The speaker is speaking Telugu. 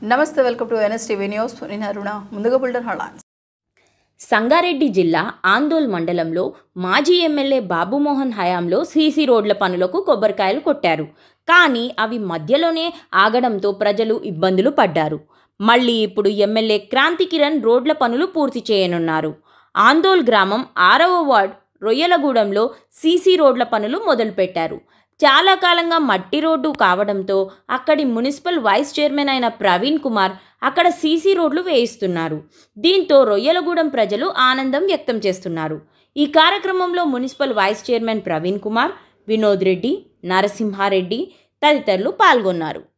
నమస్తే వెల్కమ్ టు ఎన్ఎస్టీవీ న్యూస్ నేను అరుణ ముందుగా బుల్టన్ హెడ్లైన్స్ సంగారెడ్డి జిల్లా ఆందోల్ మండలంలో మాజీ ఎమ్మెల్యే బాబుమోహన్ హయాంలో సీసీ రోడ్ల పనులకు కొబ్బరికాయలు కొట్టారు కానీ అవి మధ్యలోనే ఆగడంతో ప్రజలు ఇబ్బందులు పడ్డారు మళ్ళీ ఇప్పుడు ఎమ్మెల్యే క్రాంతి కిరణ్ రోడ్ల పనులు పూర్తి చేయనున్నారు ఆందోల్ గ్రామం ఆరవ వార్డ్ రొయ్యలగూడెంలో సీసీ రోడ్ల పనులు మొదలుపెట్టారు చాలా కాలంగా మట్టి రోడ్డు కావడంతో అక్కడి మున్సిపల్ వైస్ చైర్మన్ అయిన ప్రవీణ్ కుమార్ అక్కడ సీసీ రోడ్లు వేయిస్తున్నారు దీంతో రొయ్యలగూడెం ప్రజలు ఆనందం వ్యక్తం చేస్తున్నారు ఈ కార్యక్రమంలో municipal vice chairman Praveen Kumar Vinod Reddy Narasimha Reddy తదితరులు పాల్గొన్నారు